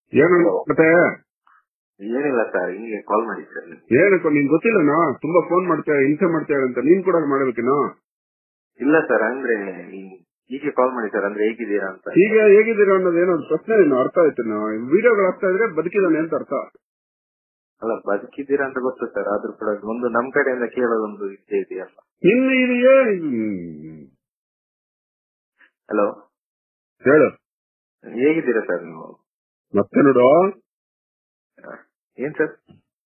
ಏನು ಮತ್ತೆ ಏನಿಲ್ಲ ಸರ್ ಹಿಂಗೆ ಕಾಲ್ ಮಾಡಿ ಸರ್ ನೀವು ಏನಕ್ಕ ನಿನ್ ಗೊತ್ತಿಲ್ಲನಾ ತುಂಬಾ ಫೋನ್ ಮಾಡ್ತೀಯ ಹಿಂಸೆ ಮಾಡ್ತೀಯ ಅಂತ ನೀನ್ ಕೂಡ ಮಾಡ್ಬೇಕೇನೋ ಇಲ್ಲ ಸರ್ ಅಂದ್ರೆ ಈ- ಹೀಗೆ ಕಾಲ್ ಮಾಡಿ ಸರ್ ಅಂದ್ರೆ ಹೇಗಿದ್ದೀರಾ ಅಂತ ಈಗ ಹೇಗಿದ್ದೀರಾ ಅನ್ನೋದು ಏನೋ ಒಂದ್ ಪ್ರಶ್ನೆ ಏನು ಅರ್ಥ ಆಯ್ತು ವಿಡಿಯೋಗಳು ಆಗ್ತಾ ಇದ್ರೆ ಬದುಕಿದಾನೆ ಅಂತ ಅರ್ಥ ಅಲ್ಲ ಬದುಕಿದ್ದೀರಾ ಅಂತ ಗೊತ್ತು ಸರ್ ಆದ್ರೂ ಕೂಡ ಒಂದು ನಮ್ ಕಡೆಯಿಂದ ಕೇಳೋದೊಂದು ಇದ್ದೇ ಇದೆಯಲ್ಲ ಇನ್ನು ಇದೆಯೇ ಹಲೋ ಹೇಳು ಹೇಗಿದ್ದೀರಾ ಸರ್ ನೀವು ಮತ್ತೆ ನೋಡು ಏನ್ ಸರ್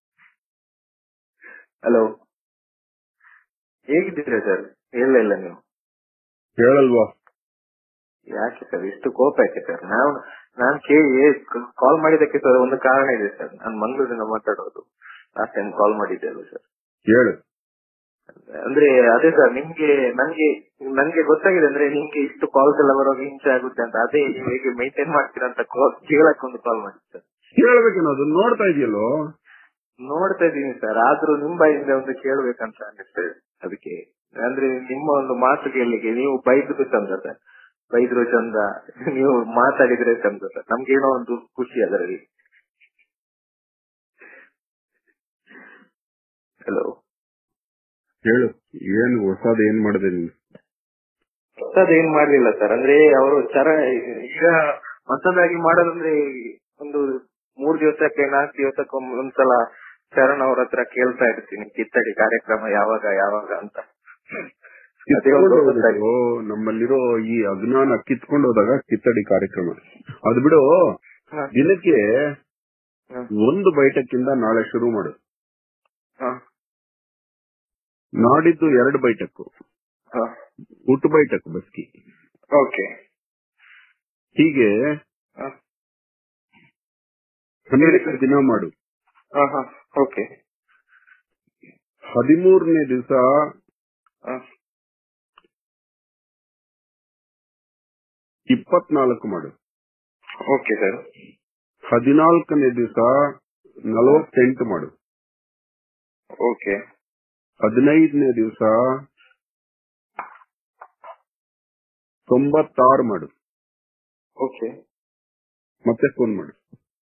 ಹಲೋ ಹೇಗಿದ್ದೀರಾ ಸರ್ ಇಲ್ಲ ಇಲ್ಲ ನೀವು ಹೇಳಲ್ವಾ ಯಾಕೆ ಸರ್ ಇಷ್ಟು ಕೋಪ ಯಾಕೆ ಸರ್ ನಾವು ನಾನ್ ಕೇಳಿ ಕಾಲ್ ಮಾಡಿದಕ್ಕೆ ಸರ್ ಒಂದು ಕಾರಣ ಇದೆ ಸರ್ ನಾನು ಮಂಗಳೂರಿಂದ ಮಾತಾಡೋದು ಲಾಸ್ಟ್ ಟೈಮ್ ಕಾಲ್ ಮಾಡಿದ್ದೆ ಅಲ್ಲ ಸರ್ ಹೇಳು ಅಂದ್ರೆ ಅದೇ ಸರ್ ನಿಮ್ಗೆ ನನ್ಗೆ ನನ್ಗೆ ಗೊತ್ತಾಗಿದೆ ಅಂದ್ರೆ ನಿಮ್ಗೆ ಇಷ್ಟು ಕಾಲ್ಸ್ ಎಲ್ಲ ಬರುವಾಗ ಹಿಂಸೆ ಆಗುತ್ತೆ ಅಂತ ಅದೇ ನೀವು ಹೇಗೆ ಮೇಂಟೈನ್ ಮಾಡ್ತೀರಾ ಅಂತ call- ಕೇಳಕ್ ಒಂದು ಕಾಲ್ ಮಾಡಿ ಸರ್ ಹೇಳ್ಬೇಕೇನೋ ಅದನ್ನ ನೋಡ್ತಾ ಇದೆಯಲ್ಲೋ ನೋಡ್ತಾ ಇದ್ದೀನಿ ಸರ್ ಆದ್ರೂ ನಿಮ್ ಬಾಯಿಂದ ಒಂದು ಕೇಳ್ಬೇಕಂತ ಅನಿಸ್ತದೆ ಅದಕ್ಕೆ ಅಂದ್ರೆ ನಿಮ್ಮ ಒಂದು ಮಾತು ಕೇಳಲಿಕ್ಕೆ ನೀವು ಬೈದ್ರು ಚಂದ ಸರ್ ಬೈದ್ರು ಚಂದ ನೀವು ಮಾತಾಡಿದ್ರೆ ಚಂದ ಸರ್ ನಮ್ಗೇನೋ ಒಂದು ಖುಷಿ ಅದರಲ್ಲಿ ಹಲೋ ಹೇಳು ಏನು ಹೊಸದ ಏನ್ ಮಾಡಿದೆ ನೀನು ಏನ್ ಮಾಡ್ಲಿಲ್ಲ ಸರ್ ಅಂದ್ರೆ ಅವರು ಚರ ಈಗ ಹೊಸದಾಗಿ ಮಾಡೋದಂದ್ರೆ ಒಂದು ಮೂರ್ ದಿವಸಕ್ಕೆ ನಾಲ್ಕು ದಿವಸಕ್ಕೆ ಒಮ್ಮೆ ಒಂದ್ಸಲ ಶರಣ್ ಅವ್ರ ಹತ್ರ ಕೇಳ್ತಾ ಇರ್ತೀನಿ ಕಿತ್ತಡಿ ಕಾರ್ಯಕ್ರಮ ಯಾವಾಗ ಯಾವಾಗ ಅಂತ ಅದೇ ಒಂದು ಕಿತ್ಕೊಂಡು ಹೊಸದಾಗಿ. ಹೋಗ್ಬೇಕು. ನಮ್ಮಲ್ಲಿರೋ ಈ ಅಜ್ಞಾನ ಕಿತ್ಕೊಂಡು ಹೋದಾಗ ಕಿತ್ತಡಿ ಕಾರ್ಯಕ್ರಮ ಅದು ಬಿಡು ಹ, ದಿನಕ್ಕೆ ಹ, ಒಂದು ಬೈಟಕ್ಕಿಂದ ನಾಳೆ ಶುರು ಮಾಡು ಹ, ನಾಡಿದ್ದು ಎರಡು ಬೈಟಕ್ಕು ಹ. ಊಟ ಬೈಟಕ್ ಬಸ್ಕಿ ಓಕೆ ಹೀಗೆ ಹ, ಹನ್ನೆರಡು ದಿನ ಮಾಡು ಹ, ಹ, ಓಕೆ ಹದಿಮೂರನೇ ದಿವಸ ಹ, ಇಪ್ಪತ್ನಾಲ್ಕು ಮಾಡು ಓಕೆ ಸರ್ ಹದಿನಾಲ್ಕನೇ ದಿವಸ ನಲವತ್ತೆಂಟು ಮಾಡು ಓಕೆ ಹದಿನೈದನೇ ದಿವಸ ತೊಂಬತ್ತಾರು ಮಾಡು ಓಕೆ ಮತ್ತೆ ಫೋನ್ ಮಾಡು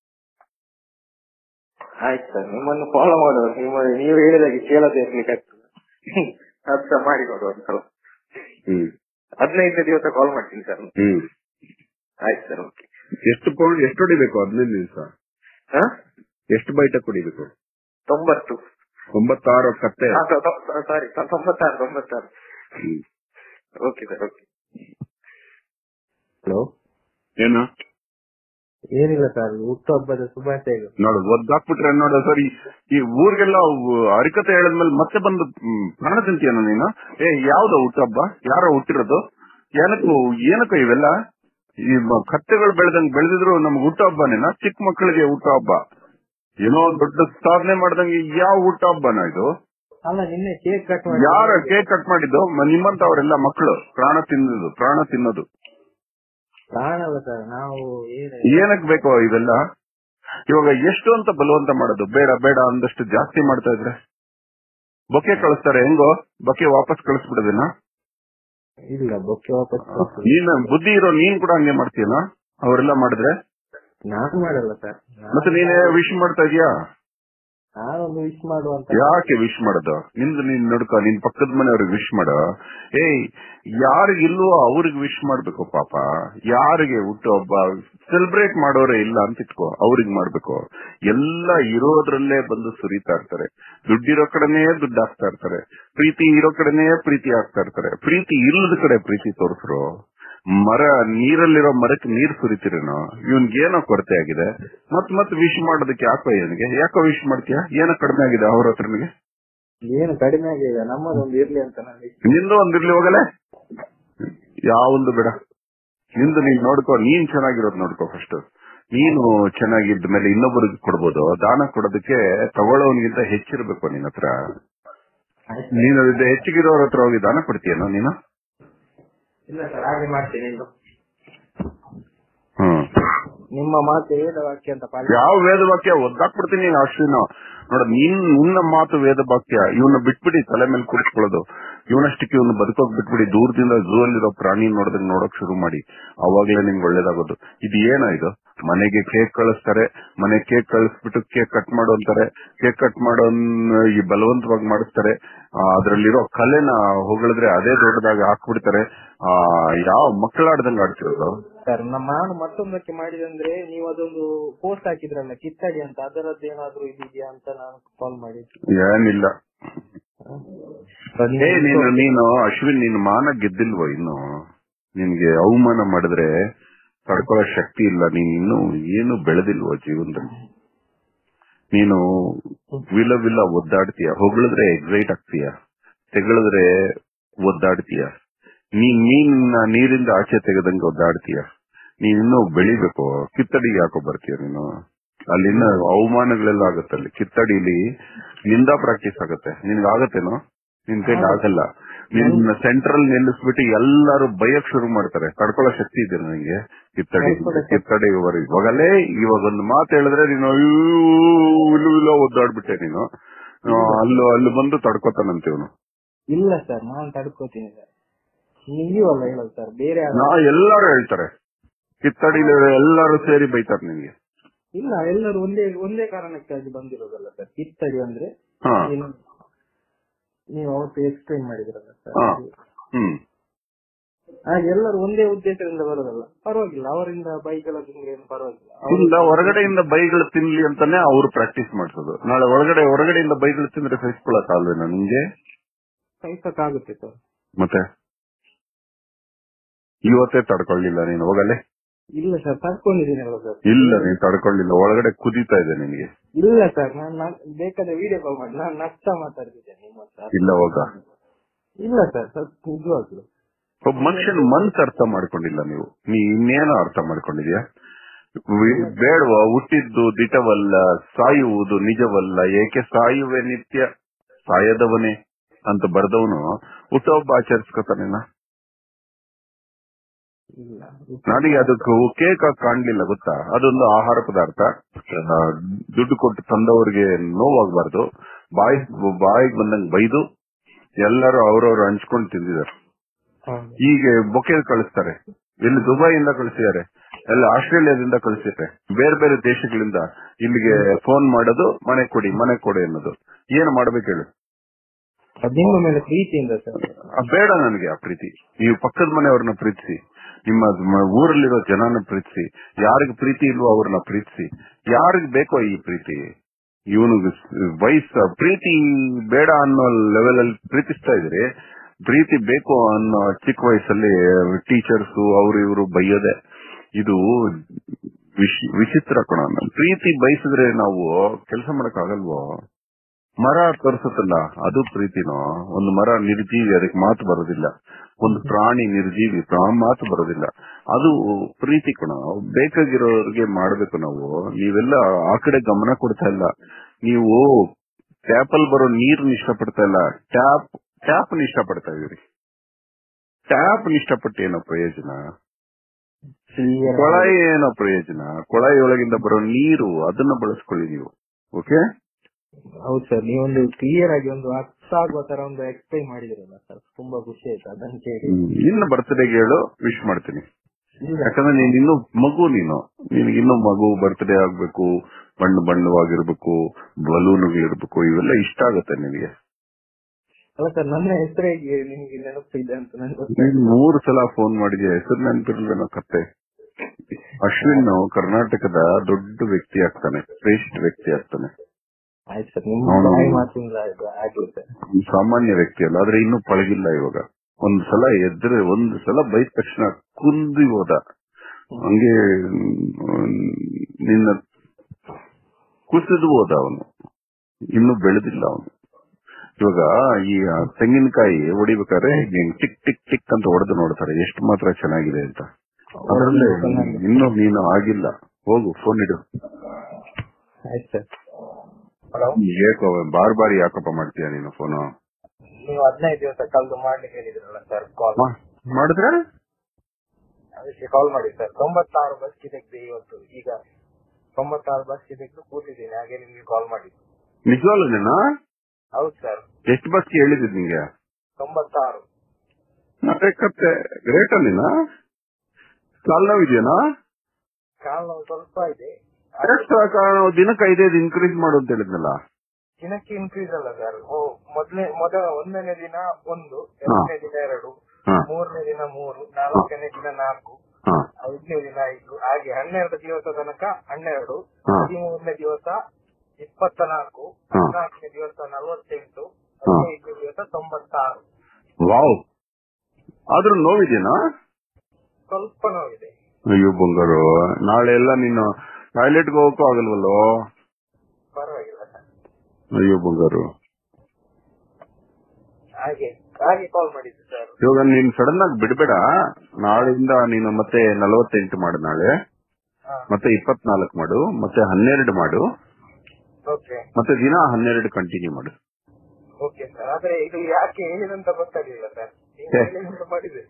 ಆಯ್ತು ಸರ್ ನಿಮ್ಮನ್ನು ಫಾಲೋ ಮಾಡುವ ನಿಮ್ಮ ನೀವು ಹೇಳಿದಾಗೆ ಕೇಳದೆ ಇರ್ಲಿಕ್ಕೆ ಆಗ್ತದೆ ಅರ್ಥ ಮಾಡಿಕೊಡುವ ಒಂದ್ಸಲ ಹ್ಮ್ ಹದಿನೈದನೇ ದಿವಸ ಕಾಲ್ ಮಾಡ್ತೀನಿ ಸರ್ ಹ್ಮ್ ಆಯ್ತು ಸರ್ ಓಕೆ ಎಷ್ಟು ಪೌಂಡ್ ಎಷ್ಟು ಹೊಡಿಬೇಕು ಹದಿನೈದು ದಿವಸ ಹಾ ಎಷ್ಟು ಬೈಟಕ್ ಹೊಡಿಬೇಕು ತೊಂಬತ್ತು ಒಂಬತ್ತಾರು ಕತ್ತೆ ಸಾರಿ ತೊಂಬತ್ತಾರು ತೊಂಬತ್ತಾರು hmm. Okay sir okay hello ಏನು ಏನಿಲ್ಲ ಸರ್ ಹುಟ್ಟುಹಬ್ಬದ ಶುಭಾಶಯಗಳು ನೋಡು ಒದ್ದಾಕ್ಬಿಟ್ರೆ ನೋಡು ಸರಿ ಈ ಊರಿಗೆಲ್ಲ ಅರಿಕತೆ ಹೇಳಿದ್ಮೇಲೆ ಮತ್ತೆ ಬಂದು ಹ್ಮ್, ಪ್ರಾಣ ತಿಂತೀಯನ ನೀನು ಏ ಯಾವ್ದು ಹುಟ್ಟಹಬ್ಬ ಯಾರೋ ಹುಟ್ಟಿರೋದು ಏನಕ್ಕೂ ಏನಕ್ಕೂ ಇವೆಲ್ಲ ಈ ಮ- ಕತ್ತೆಗಳು ಬೆಳೆದಂಗ್ ಬೆಳೆದಿದ್ರು ನಮ್ಗೆ ಹುಟ್ಟಹಬ್ಬನೇನ ಚಿಕ್ಕ ಮಕ್ಕಳಿಗೆ ಹುಟ್ಟಹಬ್ಬ ಏನೋ ದೊಡ್ಡ ಸಾಧನೆ ಮಾಡ್ದಂಗೆ ಯಾವ ಹುಟ್ಟಹಬ್ಬನ ಇದು ಅಲ್ಲ ನಿನ್ನೆ ಕೇಕ್ ಕಟ್ ಮಾಡಿ ಯಾರ ಕೇಕ್ ಕಟ್ ಮಾಡಿದ್ದು ಮ- ನಿಮ್ಮಂತವರೆಲ್ಲ ಮಕ್ಕಳು ಪ್ರಾಣ ತಿನ್ನೋದು ಪ್ರಾಣ ತಿನ್ನೋದು ಪ್ರಾಣ ಅಲ್ಲ ಸರ್ ನಾವು ಏನು ಏನಕ್ ಬೇಕೋ ಇವೆಲ್ಲ ಇವಾಗ ಎಷ್ಟು ಅಂತ ಬಲವಂತ ಮಾಡೋದು ಬೇಡ ಬೇಡ ಅಂದಷ್ಟು ಜಾಸ್ತಿ ಮಾಡ್ತಾ ಇದ್ರೆ ಬೊಕ್ಕೆ ಕಳಿಸ್ತಾರೆ ಹೆಂಗೋ ಬೊಕ್ಕೆ ವಾಪಸ್ ಕಳಿಸ್ಬಿಡೋದೇನ ಇಲ್ಲ ಬೊಕ್ಕೆ ವಾಪಸ್ ಕಳ್ಸು. ನೀನ್ ಬುದ್ಧಿ ಇರೋ ನೀನ್ ಕೂಡ ಹಂಗೆ ಮಾಡ್ತೀಯನ ಅವರೆಲ್ಲ ಮಾಡಿದ್ರೆ ನಾನು ಮಾಡಲ್ಲ ಸರ್ ಮತ್ತೆ ನೀನೇ ವಿಶ್ ಮಾಡ್ತಾ ಇದೀಯಾ ನಾನೊಂದು ವಿಶ್ ಮಾಡುವಂತ ಯಾಕೆ ವಿಶ್ ಮಾಡೋದು ನಿಂದು ನೀನ್ ನೋಡ್ಕೊ ನಿನ್ ಪಕ್ಕದ ಮನೆಯವ್ರಿಗೆ ವಿಶ್ ಮಾಡೋ ಏಯ್ ಯಾರಿಗಿಲ್ವೋ ಅವ್ರಿಗೆ ವಿಶ್ ಮಾಡ್ಬೇಕು ಪಾಪ ಯಾರಿಗೆ ಹುಟ್ಟು ಒಬ್ಬ ಸೆಲೆಬ್ರೇಟ್ ಮಾಡೋರೇ ಇಲ್ಲ ಅಂತ ಇಟ್ಕೋ ಅವ್ರಿಗೆ ಮಾಡ್ಬೇಕು ಎಲ್ಲ ಇರೋದ್ರಲ್ಲೇ ಬಂದು ಸುರಿತಾ ಇರ್ತಾರೆ ದುಡ್ಡಿರೋ ಕಡೆನೇ ದುಡ್ಡು ಹಾಕ್ತಾ ಇರ್ತಾರೆ ಪ್ರೀತಿ ಇರೋ ಕಡೆನೇ ಪ್ರೀತಿ ಹಾಕ್ತಾ ಇರ್ತಾರೆ ಪ್ರೀತಿ ಇಲ್ಲದ ಕಡೆ ಪ್ರೀತಿ ತೋರಿಸ್ರು ಮರ ನೀರಲ್ಲಿರೋ ಮರಕ್ಕೆ ನೀರ್ ಸುರಿತೀರೇನೋ ಇವನ್ಗೆ ಏನೋ ಕೊರತೆ ಆಗಿದೆ ಮತ್ ಮತ್ ವಿಶ್ ಮಾಡೋದಕ್ಕೆ ಯಾಕೋ ಇವನಿಗೆ ಯಾಕೋ ವಿಶ್ ಮಾಡ್ತೀಯ ಏನೋ ಕಡಿಮೆ ಆಗಿದೆ ಅವ್ರ ಹತ್ರನಿಗೆ ಏನು ಕಡಿಮೆ ಆಗಿದೆ ನಮ್ಮದೊಂದು ಇರ್ಲಿ ಅಂತ ನಾನು wish- ನಿಂದು ಒಂದಿರ್ಲಿ ಹೋಗಲೆ ಯಾವೊಂದು ಬೇಡ ನಿಂದು ನೀನ್ ನೋಡ್ಕೋ ನೀನ್ ಚೆನ್ನಾಗಿರೋದ್ ನೋಡ್ಕೋ ಫಸ್ಟ್ ನೀನು ಚೆನ್ನಾಗಿದ್ದ ಮೇಲೆ ಇನ್ನೊಬ್ಬರಿಗೆ ಕೊಡ್ಬೋದು ದಾನ ಕೊಡೋದಕ್ಕೆ ತಗೊಳ್ಳೋನ್ಗಿಂತ ಹೆಚ್ಚಿರ್ಬೇಕು ನಿನ್ ಹತ್ರ ಆಯ್ತು. ನೀನು ಇದು ಹೆಚ್ಚಿಗಿರೋರ್ ಹತ್ರ ಹೋಗಿ ದಾನ ಕೊಡ್ತೀಯನೋ ನೀನು ಇಲ್ಲ ಸರ್ ಹಾಗೆ ಮಾಡ್ತೀನಿ ಇನ್ನು ಹ್ಮ್ ನಿಮ್ಮ ಮಾತು ವೇದ ವಾಕ್ಯ ಅಂತ ಪಾಲಿಸಿ ಯಾವ ವೇದ ವಾಕ್ಯ ಒದ್ದಾಕ್ಬಿಡ್ತೀನಿ ನೀನು ಅಶ್ವಿನ ನೋಡ ನೀನ್ ನಿನ್ನ ಮಾತು ವೇದ ವಾಕ್ಯ ಇವನ್ನ ಬಿಟ್ಬಿಡಿ ತಲೆ ಮೇಲೆ ಕೂರಿಸ್ಕೊಳ್ಳೋದು ಇವನಷ್ಟಕ್ಕೆ ಇವನು ಬದುಕೋಕ್ ಬಿಟ್ಬಿಡಿ ದೂರದಿಂದ ಝೂ ಅಲ್ಲಿರೋ ಪ್ರಾಣಿ ನೋಡಿದಂಗ್ ನೋಡಕ್ ಶುರು ಮಾಡಿ ಅವಾಗ್ಲೇ ನಿಮ್ಗೆ ಒಳ್ಳೇದಾಗೋದು ಇದು ಏನ ಇದು ಮನೆಗೆ ಕೇಕ್ ಕಳಿಸ್ತಾರೆ ಮನೆ ಕೇಕ್ ಕಳಿಸ್ಬಿಟ್ಟು ಕೇಕ್ ಕಟ್ ಮಾಡು ಅಂತಾರೆ ಕೇಕ್ ಕಟ್ ಮಾಡೋ ಈ ಬಲವಂತವಾಗಿ ಮಾಡಿಸ್ತಾರೆ ಆ, ಅದ್ರಲ್ಲಿರೋ ಕಲೆನ ಹೊಗಳಿದ್ರೆ ಅದೇ ದೊಡ್ಡದಾಗಿ ಹಾಕ್ಬಿಡ್ತಾರೆ ಆ ಯಾವ ಮಕ್ಕಳಾಡ್ದಂಗ್ ಆಡ್ತಿರೋದು ಸರ್ ನಮ್ಮ ನಾನು ಮತ್ತೊಂದಕ್ಕೆ ಮಾಡಿದಂದ್ರೆ ನೀವು ಅದೊಂದು ಪೋಸ್ಟ್ ಹಾಕಿದ್ರಲ್ಲ ಕಿತ್ತಡಿ ಅಂತ ಅದರದ್ದು ಏನಾದ್ರೂ ಇದೆಯಾ ಅಂತ ನಾನು ಕಾಲ್ ಮಾಡಿ ಏನಿಲ್ಲ ಏ ನೀನು ನೀನು ಅಶ್ವಿನ್ ನೀನು ಮಾನ ಗೆದ್ದಿಲ್ವೋ ಇನ್ನು ನಿನ್ಗೆ ಅವಮಾನ ಮಾಡಿದ್ರೆ ತಡ್ಕೊಳ್ಳೋ ಶಕ್ತಿ ಇಲ್ಲ ನೀನ್ ಇನ್ನು ಏನು ಬೆಳೆದಿಲ್ವೋ ಜೀವನದಲ್ಲಿ ನೀನು ವಿಲ ವಿಲ ಒದ್ದಾಡ್ತೀಯ ಹೊಗಳಿದ್ರೆ ಎಕ್ಸೈಟ್ ಆಗ್ತೀಯ ತೆಗಳಿದ್ರೆ ಒದ್ದಾಡ್ತೀಯ ನೀನ್ ನೀನ್ ನೀರಿಂದ ಆಚೆ ತೆಗೆದಂಗೆ ಒದ್ದಾಡ್ತೀಯ ನೀನ್ ಇನ್ನೂ ಬೆಳಿಬೇಕು ಕಿತ್ತಡಿಗೆ ಯಾಕೋ ಬರ್ತೀಯ ನೀನು ಅಲ್ಲಿನ ಅವಮಾನಗಳೆಲ್ಲ ಆಗುತ್ತೆ ಅಲ್ಲಿ ಕಿತ್ತಡಿಲಿ ನಿಂದ ಪ್ರಾಕ್ಟೀಸ್ ಆಗುತ್ತೆ ನಿನ್ಗೆ ಆಗತ್ತೇನೋ ನಿನ್ ಕೈಲಿ ಆಗಲ್ಲ ನಿನ್ನ ಸೆಂಟ್ರಲ್ ನಿಲ್ಲಿಸ್ಬಿಟ್ಟು ಎಲ್ಲಾರು ಬಯಕ್ ಶುರು ಮಾಡ್ತಾರೆ ತಡ್ಕೊಳ್ಳೋ ಶಕ್ತಿ ಇದೆ ನನಗೆ ಕಿತ್ತಡಿ ಕಿತ್ತಡಿ ಇವಾಗಲೇ ಇವಾಗ ಒಂದು ಮಾತು ಹೇಳಿದ್ರೆ ನೀನು ಅಯ್ಯೋ, ಇಲ್ಲೂ ಇಲ್ಲ ಒದ್ದಾಡ್ಬಿಟ್ಟೆ ನೀನು ಆ, ಅಲ್ಲೂ ಅಲ್ಲಿ ಬಂದು ತಡ್ಕೋತಾನಂತೆ ಇವನು ಇಲ್ಲ ಸರ್ ನಾನು ತಡ್ಕೋತೀನಿ ಸರ್ ನೀವಲ್ಲ ಹೇಳೋದು ಸರ್ ಬೇರೆ ಯಾರು- ನಾ ಎಲ್ಲಾರು ಹೇಳ್ತಾರೆ ಕಿತ್ತಡಿ ಎಲ್ಲಾರು ಸೇರಿ ಬೈತಾರೆ ನಿನ್ಗೆ ಇಲ್ಲ ಎಲ್ಲರೂ ಒಂದೇ ಒಂದೇ ಕಾರಣಕ್ಕಾಗಿ ಬಂದಿರೋದಲ್ಲ ಸರ್ ಕಿತ್ತಡಿ ಅಂದ್ರೆ ಹಾ ಏನು- ನೀವು ಅವತ್ತು ಎಕ್ಸ್ಪ್ಲೈನ್ ಮಾಡಿದ್ರಲ್ಲ ಸರ್ ಹಾ. ಹ್ಮ್ ಹಾಗೆ ಎಲ್ಲರೂ ಒಂದೇ ಉದ್ದೇಶದಿಂದ ಬರೋದಲ್ಲ ಪರವಾಗಿಲ್ಲ ಅವರಿಂದ ಬೈಗಳ ಏನು ಪರವಾಗಿಲ್ಲ ಇಲ್ಲ ಹೊರಗಡೆಯಿಂದ ಬೈಗಳು ತಿನ್ಲಿ ಅಂತಾನೆ ಅವ್ರು ಪ್ರಾಕ್ಟೀಸ್ ಮಾಡ್ಸೋದು ನಾಳೆ ಒಳಗಡೆ ಹೊರಗಡೆಯಿಂದ ಬೈಗಳು ತಿಂದ್ರೆ ಸಹಿಸ್ಕೊಳಕ್ ಅಲ್ವೇನೋ ನಿಂಗೆ ಸಹಿಸಕ್ಕಾಗುತ್ತೆ ಸರ್ ಮತ್ತೆ ಇವತ್ತೇ ತಡ್ಕೊಳ್ಳಿಲ್ಲ ನೀನು ಹೋಗಲೆ ಇಲ್ಲ ಸರ್ ತಡ್ಕೊಂಡಿದ್ದೀನಲ್ಲ ಸರ್ ಇಲ್ಲ ನೀನ್ ತಡ್ಕೊಳ್ಳಿಲ್ಲ ಒಳಗಡೆ ಕುದೀತಾ ಇದೆ ನಿನಗೆ ಇಲ್ಲ ಸರ್ ನಾನು ಬೇಕಾದ್ರೆ ವಿಡಿಯೋ ಕಾಲ್ ಮಾಡಿ ನಾನು ನಗ್ತಾ ಮಾತಾಡ್ತಿದ್ದೆ ನಿಮ್ಮ ಹತ್ರ ಇಲ್ಲ ಹೋಗ ಇಲ್ಲ ಸರ್ ಸರ್ ನಿಜವಾಗ್ಲು ಒಬ್ಬ ಮನುಷ್ಯನ ಮನ್ಸ್ ಅರ್ಥ ಮಾಡ್ಕೊಂಡಿಲ್ಲ ನೀವು ನೀ ಇನ್ನೇನೋ ಅರ್ಥ ಮಾಡ್ಕೊಂಡಿದ್ಯಾ ವಿ- ಬೇಡವಾ ಹುಟ್ಟಿದ್ದು ದಿಟವಲ್ಲ ಸಾಯುವುದು ನಿಜವಲ್ಲ ಏಕೆ ಸಾಯುವೆ ನಿತ್ಯ ಸಾಯದವನೇ ಅಂತ ಬರ್ದವನು ಹುಟ್ಟೊಬ್ಬ ಆಚರಿಸ್ಕೊತಾನೇನ ಇಲ್ಲ ನನಗೆ ಅದಕ್ಕೆ ಕೇಕ್ ಆಗಿ ಕಾಣ್ಲಿಲ್ಲ ಗೊತ್ತಾ ಅದೊಂದು ಆಹಾರ ಪದಾರ್ಥ ಆ, ದುಡ್ಡು ಕೊಟ್ಟು ತಂದವರಿಗೆ ನೋವಾಗಬಾರ್ದು ಬಾಯಿ ಬಾಯಿಗೆ ಬಂದಂಗ್ ಬೈದು ಎಲ್ಲರೂ ಅವ್ರವ್ರು ಹಂಚ್ಕೊಂಡು ತಿಂದಿದ್ದಾರೆ ಹೌದು. ಹೀಗೆ ಬೊಕೆ ಕಳಿಸ್ತಾರೆ ಇಲ್ಲಿ ದುಬೈಯಿಂದ ಕಳಿಸಿದ್ದಾರೆ ಎಲ್ಲ ಆಸ್ಟ್ರೇಲಿಯಾದಿಂದ ಕಳಿಸಿದ್ದಾರೆ ಬೇರೆ ಬೇರೆ ದೇಶಗಳಿಂದ ಇಲ್ಲಿಗೆ ಫೋನ್ ಮಾಡೋದು ಮನೆ ಕೊಡಿ ಮನೆ ಕೊಡಿ ಅನ್ನೋದು ಏನು ಮಾಡ್ಬೇಕು ಹೇಳು ಅದ್ ನಿಮ್ಮ ಮೇಲೆ ಪ್ರೀತಿಯಿಂದ ಸರ್ ಆ, ಬೇಡ ನನಗೆ ಆ ಪ್ರೀತಿ ನೀವು ಪಕ್ಕದ ಮನೆಯವ್ರನ್ನ ಪ್ರೀತಿಸಿ ನಿಮ್ಮ ಮ- ಊರಲ್ಲಿರೋ ಜನನ ಪ್ರೀತಿಸಿ ಯಾರಿಗ್ ಪ್ರೀತಿ ಇಲ್ವೋ ಅವ್ರನ್ನ ಪ್ರೀತಿಸಿ ಯಾರಿಗ್ ಬೇಕೋ ಈ ಪ್ರೀತಿ ಇವನು ವಯಸ್ಸು ಪ್ರೀತಿ ಬೇಡ ಅನ್ನೋ ಲೆವೆಲ್ ಅಲ್ಲಿ ಪ್ರೀತಿಸ್ತಾ ಇದ್ರಿ ಪ್ರೀತಿ ಬೇಕು ಅನ್ನೋ ಚಿಕ್ಕ ವಯಸ್ಸಲ್ಲಿ ಟೀಚರ್ಸ್ ಅವ್ರು ಇವರು ಬೈಯೋದೆ ಇದು ವಿಶ್- ವಿಚಿತ್ರ ಕಣ ಪ್ರೀತಿ ಬಯಸಿದ್ರೆ ನಾವು ಕೆಲಸ ಮಾಡಕ್ ಆಗಲ್ವೋ ಮರ ತೋರಿಸುತ್ತಲ್ಲ ಅದು ಪ್ರೀತಿನೋ ಒಂದು ಮರ ನಿರ್ಜೀವಿ ಅದಕ್ಕೆ ಮಾತು ಬರೋದಿಲ್ಲ ಒಂದು ಪ್ರಾಣಿ ನಿರ್ಜೀವಿ ಪ್ರಾ- ಮಾತು ಬರೋದಿಲ್ಲ ಅದು ಪ್ರೀತಿ ಕಣ ಬೇಕಾಗಿರೋರಿಗೆ ಮಾಡ್ಬೇಕು ನಾವು ನೀವೆಲ್ಲ ಆ ಕಡೆ ಗಮನ ಕೊಡ್ತಾ ಇಲ್ಲ ನೀವು ಟ್ಯಾಪಲ್ ಬರೋ ನೀರ್ನ ಇಷ್ಟಪಡ್ತಾ ಇಲ್ಲ ಟ್ಯಾಪ್ ಟ್ಯಾಪ್ ಇಷ್ಟಪಡ್ತಾ ಇದೀರಿ ಟ್ಯಾಪ್ ಇಷ್ಟಪಟ್ಟು ಏನೋ ಪ್ರಯೋಜನ Clear ಆಗಿ- ಕೊಳಾಯಿ ಏನೋ ಪ್ರಯೋಜನ ಕೊಳಾಯಿ ಒಳಗಿಂದ ಬರೋ ನೀರು ಅದನ್ನ ಬಳಸ್ಕೊಳ್ಳಿ ನೀವು ಓಕೆ ಹೌದು ಸರ್ ನೀವೊಂದು ಕ್ಲಿಯರ್ ಆಗಿ ಒಂದು ಅರ್ಥ ಆಗುವ ತರ ಒಂದು ಎಕ್ಸ್ಪ್ಲೈನ್ ಮಾಡಿದಿರಲ್ಲ ಸರ್ ತುಂಬಾ ಖುಷಿ ಆಯ್ತು ಅದನ್ನ ಕೇಳಿ ಇನ್ನು ಬರ್ತ್ಡೇಗೆ ಹೇಳು ವಿಶ್ ಮಾಡ್ತೀನಿ ಇಲ್ಲ ಯಾಕಂದ್ರೆ ನೀನ್ ಇನ್ನು ಮಗು ನೀನು ನಿನಗೆ ಇನ್ನು ಮಗು ಬರ್ತ್ಡೇ ಆಗ್ಬೇಕು ಬಣ್ಣ ಬಣ್ಣವಾಗಿರ್ಬೇಕು ಬಲೂನ್ಗಳಿರ್ಬೇಕು ಇವೆಲ್ಲ ಇಷ್ಟ ಆಗುತ್ತೆ ನಿನಗೆ ಅಲ್ಲ ಸರ್ ನನ್ನ ಹೆಸರಿಗೆ ನಿಮ್ಗೆ ನೆನಪಿದೆ ಅಂತ ನನಗೆ ನೀನ್ ಗೊತ್ತಾಯ್ತು ಮೂರು ಸಲ ಫೋನ್ ಮಾಡಿದ್ಯಾ ಹೆಸರು ನೆನಪಿರ್ಲೇನೋ ಕತ್ತೆ ಅಶ್ವಿನ್ ಕರ್ನಾಟಕದ ದೊಡ್ಡ ವ್ಯಕ್ತಿ ಆಗ್ತಾನೆ ಶ್ರೇಷ್ಠ ವ್ಯಕ್ತಿ ಆಗ್ತಾನೆ ಆಯ್ತು ಸರ್ ನಿಮ್ಮ ಅವನು- ಬಾಯಿ ಮಾತಿಂದ ಇದು ಆಗ್ಲಿ ಸರ್ ಸಾಮಾನ್ಯ ವ್ಯಕ್ತಿ ಅಲ್ಲ ಆದ್ರೆ ಇನ್ನೂ ಪಳಗಿಲ್ಲ ಇವಾಗ ಒಂದ್ ಸಲ ಎದ್ರೆ ಒಂದ್ ಸಲ ಬೈದ ತಕ್ಷಣ ಕುಂದಿ ಹೋದ ಹಂಗೆ ಮ್, ನಿನ್ನ ಕುಸಿದು ಹೋದ ಅವನು ಇನ್ನು ಬೆಳೆದಿಲ್ಲ ಅವನು ಇವಾಗ ಈ ತೆಂಗಿನಕಾಯಿ ಹೊಡಿಬೇಕಾದ್ರೆ ಹಿಂಗ್ ಟಿಕ್ ಟಿಕ್ ಟಿಕ್ ಅಂತ ಹೊಡೆದು ನೋಡ್ತಾರೆ ಎಷ್ಟು ಮಾತ್ರ ಚೆನ್ನಾಗಿದೆ ಅಂತ ಅದರಲ್ಲೇ ಇನ್ನು ನೀನು ಆಗಿಲ್ಲ ಹೋಗು ಫೋನ್ ಇಡು ಆಯ್ತು ಸರ್ ಹಲೋ ಏಕೋ ಬಾರ್ ಬಾರಿ ಯಾಕಪ್ಪ ಮಾಡ್ತೀಯ ನೀನು ಫೋನು ನೀವು ಹದಿನೈದು ದಿವಸ ಕಲ್ದು ಮಾಡ್ಲಿಕ್ಕೆ ಹೇಳಿದ್ರಲ್ಲ ಸರ್ ಕಾಲ್ ಮಾಡಿದ್ರೆ ಅದಕ್ಕೆ ಕಾಲ್ ಮಾಡಿ ಸರ್ ತೊಂಬತ್ತಾರು ಬಸ್ ತೆಗೆದು ಇವತ್ತು ಈಗ ತೊಂಬತ್ತಾರು ಬಸ್ ತೆಗೆದು ಕೂತಿದ್ದೀನಿ ಹಾಗೆ ನಿಮ್ಗೆ ಕಾಲ್ ಮಾಡಿದ್ದು ನಿಜವಾಗ್ಲೂನೇನಾ ಹೌದು ಸರ್ ಎಷ್ಟು ಬಸ್ಗೆ ಹೇಳಿದ್ ನಿಂಗೆ ತೊಂಬತ್ತಾರು ಅದೇ ಕತ್ತೆ ಗ್ರೇಟ್ ಅಲ್ಲಿನಾ ಕಾಲ್ ನೋವಿದೆಯೇನಾ ಕಾಲ್ ನೋವು ಸ್ವಲ್ಪ ಇದೆ ಎಷ್ಟು ಕಾರಣ ದಿನಕ್ಕೆ ಐದೈದು ಇನ್ಕ್ರೀಸ್ ಮಾಡು ಅಂತ ಹೇಳಿದ್ನಲ್ಲ ದಿನಕ್ಕೆ ಇನ್ಕ್ರೀಸ್ ಅಲ್ಲ ಸರ್ ಮೊದಲನೇ ಮೊದಲ ಒಂದನೇ ದಿನ ಒಂದು ಎರಡನೇ ದಿನ ಎರಡು ಹಾ ಮೂರನೇ ದಿನ ಮೂರು ನಾಲ್ಕನೇ ದಿನ ನಾಲ್ಕು ಹಾ ಐದನೇ ದಿನ ಐದು ಹಾಗೆ ಹನ್ನೆರಡು ದಿವಸ ತನಕ ಹನ್ನೆರಡು ಹಾ. ಹದಿಮೂರನೇ ದಿವಸ ಇಪ್ಪತ್ತ ನಾಲ್ಕು ಹಾ. ಹದಿನಾಲ್ಕನೇ ದಿವಸ ನಲವತ್ತೆಂಟು ಹಾ. ಹದಿನೈದನೇ ದಿವಸ ತೊಂಬತ್ತಾರು ವಾವ್ ಆದ್ರೂ ನೋವಿದೆಯೇನಾ ಸ್ವಲ್ಪ ನೋವಿದೆ ಅಯ್ಯೋ ಬಂಗಾರು ನಾಳೆ ಎಲ್ಲ ನೀನು ಟಾಯ್ಲೆಟ್ಗೆ ಹೋಗಕ್ಕೂ ಆಗಲ್ವಲ್ಲೋ ಪರವಾಗಿಲ್ಲ ಸರ್ ಅಯ್ಯೋ ಬಂಗಾರು ಹಾಗೆ ಹಾಗೆ ಕಾಲ್ ಮಾಡಿದ್ದು ಸರ್ ಇವಾಗ ನೀನ್ ಸಡನ್ ಆಗಿ ಬಿಡ್ಬೇಡ ನಾಳೆಯಿಂದ ನೀನು ಮತ್ತೆ ನಲವತ್ತೆಂಟು ಮಾಡು ನಾಳೆ ಹಾ ಮತ್ತೆ ಇಪ್ಪತ್ನಾಲ್ಕು ಮಾಡು ಮತ್ತೆ ಹನ್ನೆರಡು ಮಾಡು ಓಕೆ ಮತ್ತೆ ದಿನ ಹನ್ನೆರಡು ಕಂಟಿನ್ಯೂ ಮಾಡು ಓಕೆ ಸರ್ ಆದ್ರೆ ಇದು ಯಾಕೆ ಹೇಳಿದಂತ ಗೊತ್ತಾಗ್ಲಿಲ್ಲ ಸರ್ ನೀವು ಹೇ. ಹೇಳಿದಂತ ಮಾಡಿದೆ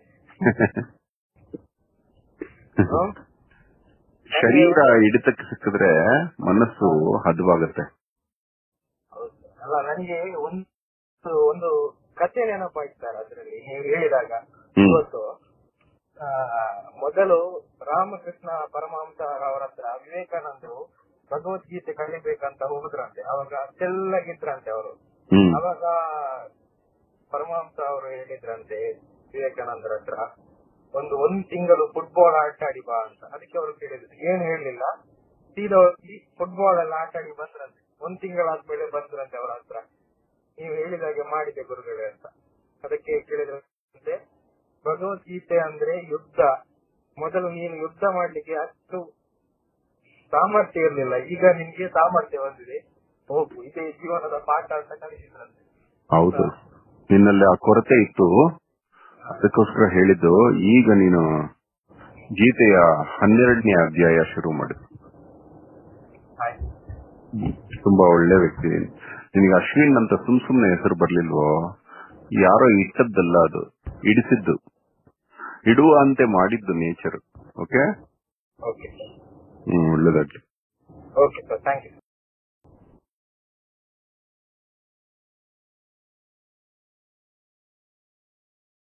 ಶರೀರ ಹಿಡಿತಕ್ಕೆ ಸಿಕ್ಕಿದ್ರೆ ಮನಸ್ಸು ಹದವಾಗುತ್ತೆ ಹೌದು. ಅಲ್ಲ ನನಗೆ ಒಂದು ಒಂದು ಕಥೆ ನೆನಪಾಯ್ತು ಸರ್ ಅದರಲ್ಲಿ ನೀವು ಹೇಳಿದಾಗ ಹ್ಮ್. ಇವತ್ತು ಆ, ಮೊದಲು ರಾಮಕೃಷ್ಣ ಪರಮಹಂಸ ಅವರ ಹತ್ರ ವಿವೇಕಾನಂದರು ಭಗವದ್ಗೀತೆ ಕಲಿಬೇಕಂತ ಹೋದ್ರಂತೆ ಅವಾಗ ತೆಲ್ಲಗಿದ್ರಂತೆ ಅವರು ಹ್ಮ್ ಅವಾಗ ಪರಮಹಂಸ ಅವರು ಹೇಳಿದ್ರಂತೆ ವಿವೇಕಾನಂದರ ಹತ್ರ ಒಂದು ಒಂದ್ ತಿಂಗಳು ಫುಟ್ಬಾಲ್ ಆಟ ಆಡಿ ಬಾ ಅಂತ ಅದಕ್ಕೆ ಅವರು ಕೇಳಿದ್ರು ಏನ್ ಹೇಳಲಿಲ್ಲ ಸೀದಾ ಹೋಗಿ ಫುಟ್ಬಾಲ್ ಎಲ್ಲ ಆಟ ಆಡಿ ಬಂದ್ರಂತೆ ಒಂದ್ ತಿಂಗಳಾದ್ಮೇಲೆ ಬಂದ್ರಂತೆ ಅವರ ಹತ್ರ ನೀವು ಹೇಳಿದಾಗೆ ಮಾಡಿದೆ ಗುರುಗಳೇ ಅಂತ ಅದಕ್ಕೆ ಕೇಳಿದ್ರಂತೆ ಭಗವದ್ಗೀತೆ ಅಂದ್ರೆ ಯುದ್ಧ ಮೊದಲು ನೀನು ಯುದ್ಧ ಮಾಡ್ಲಿಕ್ಕೆ ಅಷ್ಟು ಸಾಮರ್ಥ್ಯ ಇರಲಿಲ್ಲ ಈಗ ನಿನ್ಗೆ ಸಾಮರ್ಥ್ಯ ಬಂದಿದೆ ಹೋಗು ಇದೇ ಜೀವನದ ಪಾಠ ಅಂತ ಕಲಿಸಿದ್ರಂತೆ ಹೌದು ನಿನ್ನಲ್ಲಿ ಆ ಕೊರತೆ ಇತ್ತು ಅದಕ್ಕೋಸ್ಕರ ಹೇಳಿದ್ದು ಈಗ ನೀನು ಗೀತೆಯ ಹನ್ನೆರಡನೇ ಅಧ್ಯಾಯ ಶುರು ಮಾಡು ಆಯ್ತು ತುಂಬಾ ಒಳ್ಳೆ ವ್ಯಕ್ತಿ ನೀನು. ನಿನಗೆ ಅಶ್ವಿನ್ ಅಂತ ಸುಮ್ ಸುಮ್ನೆ ಹೆಸರು ಬರ್ಲಿಲ್ವೋ ಯಾರೋ ಇಟ್ಟದ್ದಲ್ಲ ಅದು ಇಡಿಸಿದ್ದು ಇಡುವ ಅಂತೆ ಮಾಡಿದ್ದು ನೇಚರ್ ಓಕೆ ಓಕೆ ಹ್ಮ್ ಒಳ್ಳೇದಾಗ್ಲಿ ಓಕೆ ಸರ್ ಥ್ಯಾಂಕ್ ಯು